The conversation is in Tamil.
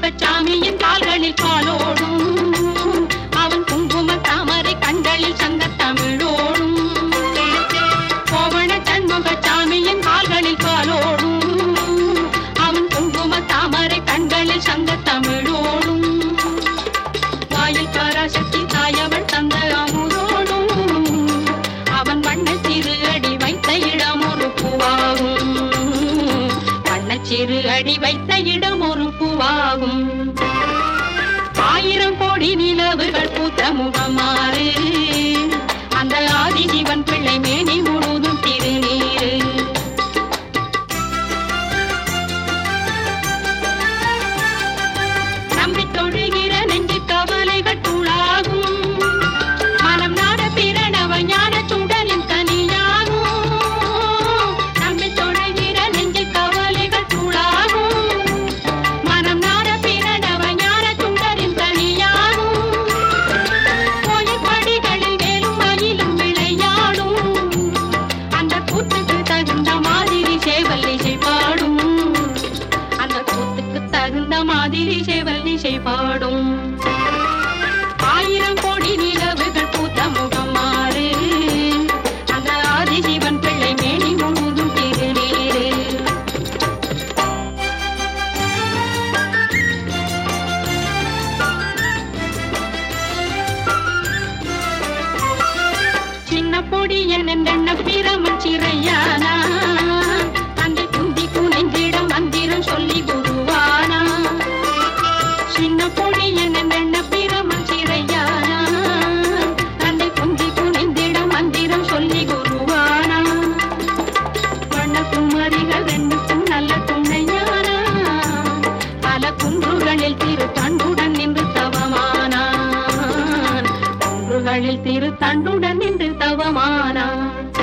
சண்முகச்சாமியின் கால்களில் காலோடும் அவன் குங்கும தாமரை கண்களில் சங்க தமிழோடும் கோவண சண்முகச்சாமியின் கால்களில் காலோடும் அவன் குங்கும தாமரை கண்களில் சங்க தமிழோடும் வாயில் பராசக்தி தாயவள் தந்த அமுதோடும் அவன் வண்ணச் சிறு அடி வைத்த இடம் ஒரு பூவாகும் வண்ணச் சிறு அடி வைத்த இடம் ஒரு பூவாகும் ஆயிரம் கோடி நிலவுகள் பூத்த முகமாறு அந்த ஆதிசிவன் பிள்ளை மேனி முழுதும் திருநீரு நம்பி தொழுகிற நெஞ்சு கவலைகள் துளாகும் மனம் நாட பிரணவ ஞான சுடரின் தனியாகும் நம்பி தொழுகிற நெஞ்சு கவலைகள் துளாகும் மனம் நாட பிரணவ ஞான சுடரின் தனியாகும் கோயில் படிகளில் மேலும் மயிலும் விளையாடும் அந்த கூத்துக்கு தகுந்த மாதிரி சேவல் இசை பாடும் அந்த கூத்துக்கு தகுந்த மாதிரி சேவல் இசை பாடும் ஆயிரம் கோடி நிலவுகள் பூத்த முகம் மாறு அந்த ஆதிசிவன் பிள்ளை மேனி முழுதும் திருநீரு சின்ன பொடியன் எண்ண பிரமன் சிறையானா அந்த குந்தி குனைந்திட மந்திரம் சொல்லி குருவானா சின்ன பொடியன் எண்ண பிரமன் சிறையானா அந்த குந்தி குனைந்திட மந்திரம் சொல்லி குருவானா வண்ண குமரிகள் ரெண்டுக்கும் நல்ல துணையானா பல குன்றுகளில் திரு தண்டுடன் நின்று தவமானான் குன்றுகளில் திரு தண்டுடன் நின்று தவமானான்